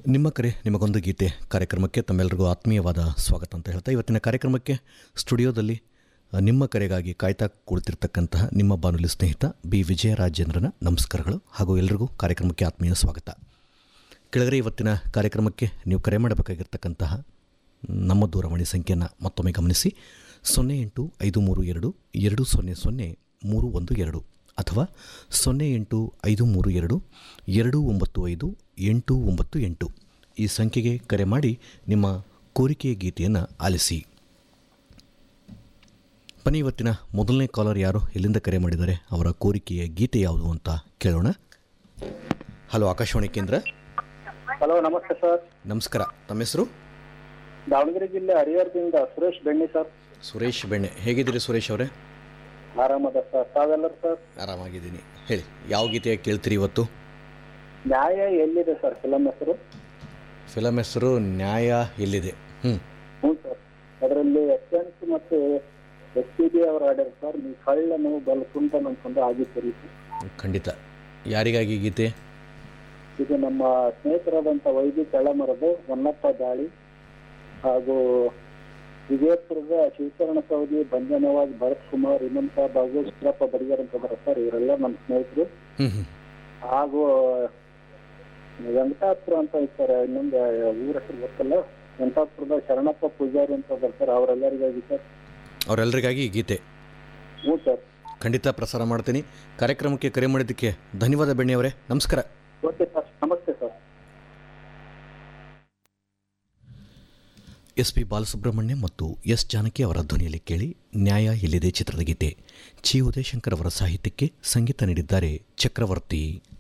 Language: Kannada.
ನಿಮ್ಮ ಕರೆ ನಿಮಗೊಂದು ಗೀತೆ ಕಾರ್ಯಕ್ರಮಕ್ಕೆ ತಮ್ಮೆಲ್ಲರಿಗೂ ಆತ್ಮೀಯವಾದ ಸ್ವಾಗತ ಅಂತ ಹೇಳ್ತಾ ಇವತ್ತಿನ ಕಾರ್ಯಕ್ರಮಕ್ಕೆ ಸ್ಟುಡಿಯೋದಲ್ಲಿ ಅ, ನಿಮ್ಮ ಕರೆಗಾಗಿ ಕಾಯ್ತಾ ಕುಳಿತಿರ್ತಕ್ಕಂತಹ ನಿಮ್ಮ ಬಾನುಲಿ ಸ್ನೇಹಿತ ಬಿ ವಿಜಯರಾಜೇಂದ್ರನ ನಮಸ್ಕಾರಗಳು ಹಾಗೂ ಎಲ್ರಿಗೂ ಕಾರ್ಯಕ್ರಮಕ್ಕೆ ಆತ್ಮೀಯ ಸ್ವಾಗತ ಕೆಳಗರೆ ಇವತ್ತಿನ ಕಾರ್ಯಕ್ರಮಕ್ಕೆ ನೀವು ಕರೆ ಮಾಡಬೇಕಾಗಿರ್ತಕ್ಕಂತಹ ನಮ್ಮ ದೂರವಾಣಿ ಸಂಖ್ಯೆಯನ್ನು ಮತ್ತೊಮ್ಮೆ ಗಮನಿಸಿ ಸೊನ್ನೆ ಎಂಟು ಐದು ಮೂರು ಎರಡು ಎರಡು ಸೊನ್ನೆ ಸೊನ್ನೆ ಮೂರು ಒಂದು ಎರಡು ಅಥವಾ ಸೊನ್ನೆ ಎಂಟು ಐದು ಮೂರು ಎರಡು ಎರಡು ಒಂಬತ್ತು ಐದು ಎಂಟು ಒಂಬತ್ತು ಎಂಟು ಈ ಸಂಖ್ಯೆಗೆ ಕರೆ ಮಾಡಿ ನಿಮ್ಮ ಕೋರಿಕೆಯ ಗೀತೆಯನ್ನು ಆಲಿಸಿ ಬನ್ನಿ ಇವತ್ತಿನ ಮೊದಲನೇ ಕಾಲರ್ ಯಾರು ಎಲ್ಲಿಂದ ಕರೆ ಮಾಡಿದ್ದಾರೆ ಅವರ ಕೋರಿಕೆಯ ಗೀತೆ ಯಾವುದು ಅಂತ ಕೇಳೋಣ ಹಲೋ ಆಕಾಶವಾಣಿ ಕೇಂದ್ರ ಹಲೋ ನಮಸ್ತೆ ಸರ್ ನಮಸ್ಕಾರ ತಮ್ಮ ಹೆಸರು ದಾವಣಗೆರೆ ಜಿಲ್ಲೆ ಹರಿಹರದಿಂದ ಸುರೇಶ್ ಬೆಣ್ಣಿ ಸರ್ ಸುರೇಶ್ ಬೆಣ್ಣೆ ಹೇಗಿದ್ದೀರಿ ಸುರೇಶ್ ಅವರೇ ಆರಾಮದ ಸರ್ ತಾವೆಲ್ಲರೂ ಸರ್ ಆರಾಮಾಗಿದ್ದೀನಿ ಹೇಳಿ ಯಾವ ಗೀತೆ ಕೇಳ್ತೀರಿ ಇವತ್ತು ನ್ಯಾಯ ಎಲ್ಲಿದೆ ಸರ್ ಫಿಲಂ ಹೆಸರು ಫಿಲಮ್ ಹೆಸರು ನ್ಯಾಯ ಎಲ್ಲಿದೆ ಹ್ಞೂ ಹ್ಞೂ ಸರ್ ಅದರಲ್ಲಿ ಎಸ್ ಮತ್ತು ಎಸ್ ಪಿ ಬಿ ಅವರು ಹಾಡ್ಯಾರ ಸರ್ ನೀವು ಕಳ್ಳನು ಬಲ್ ಕುಂಟನ್ ಅನ್ಕೊಂಡು ಆಗಿತ್ತು ಖಂಡಿತ ಯಾರಿಗಾಗಿ ಗೀತೆ ಇದು ನಮ್ಮ ಸ್ನೇಹಿತರಾದಂಥ ವೈದ್ಯ ಚಳ್ಳಮರದ ಹೊನ್ನಪ್ಪ ದಾಳಿ ಹಾಗೂ ವಿಜಯಪುರದ ಶಿವಶರಣ ಸೌದಿ ಬಂಜನವಾಜ್ ಭರತ್ ಕುಮಾರ್ ಇಮನ್ ಸಾಬ್ ಹಾಗೂ ಶಿರಪ್ಪ ಬಡಿಗರ್ ಅಂತ ಇದಾರೆ ಸರ್ ಇವರೆಲ್ಲ ನಮ್ಮ ಸ್ನೇಹಿತರು ಹ್ಞೂ ಹ್ಞೂ ಹಾಗೂ ವೆಂಕಟಾಪುರ ಅಂತ ಇರ್ತಾರೆ ಇನ್ನೊಂದು ಊರ ಹೆಸರು ಗೊತ್ತಲ್ಲ ವೆಂಕಟಾಪುರದ ಶರಣಪ್ಪ ಪೂಜಾರಿ ಅಂತ ಇದಾರೆ ಸರ್ ಅವರೆಲ್ಲರಿಗಾಗಿ ಸರ್ ಅವರೆಲ್ಲರಿಗಾಗಿ ಈ ಗೀತೆ ಹ್ಞೂ ಸರ್ ಖಂಡಿತ ಪ್ರಸಾರ ಮಾಡ್ತೀನಿ ಕಾರ್ಯಕ್ರಮಕ್ಕೆ ಕರೆ ಮಾಡಿದ್ದಕ್ಕೆ ಧನ್ಯವಾದ ಬೆಣ್ಣೆ ಅವರೇ ನಮಸ್ಕಾರ ಓಕೆ ಸರ್ ನಮಸ್ತೆ ಸರ್ ಎಸ್ ಪಿ ಬಾಲಸುಬ್ರಹ್ಮಣ್ಯ ಮತ್ತು ಎಸ್ ಜಾನಕಿ ಅವರ ಧ್ವನಿಯಲ್ಲಿ ಕೇಳಿ ನ್ಯಾಯ ಎಲ್ಲಿದೆ ಚಿತ್ರದ ಗೀತೆ ಚಿ ಉದಯಶಂಕರ್ ಅವರ ಸಾಹಿತ್ಯಕ್ಕೆ ಸಂಗೀತ ನೀಡಿದ್ದಾರೆ ಚಕ್ರವರ್ತಿ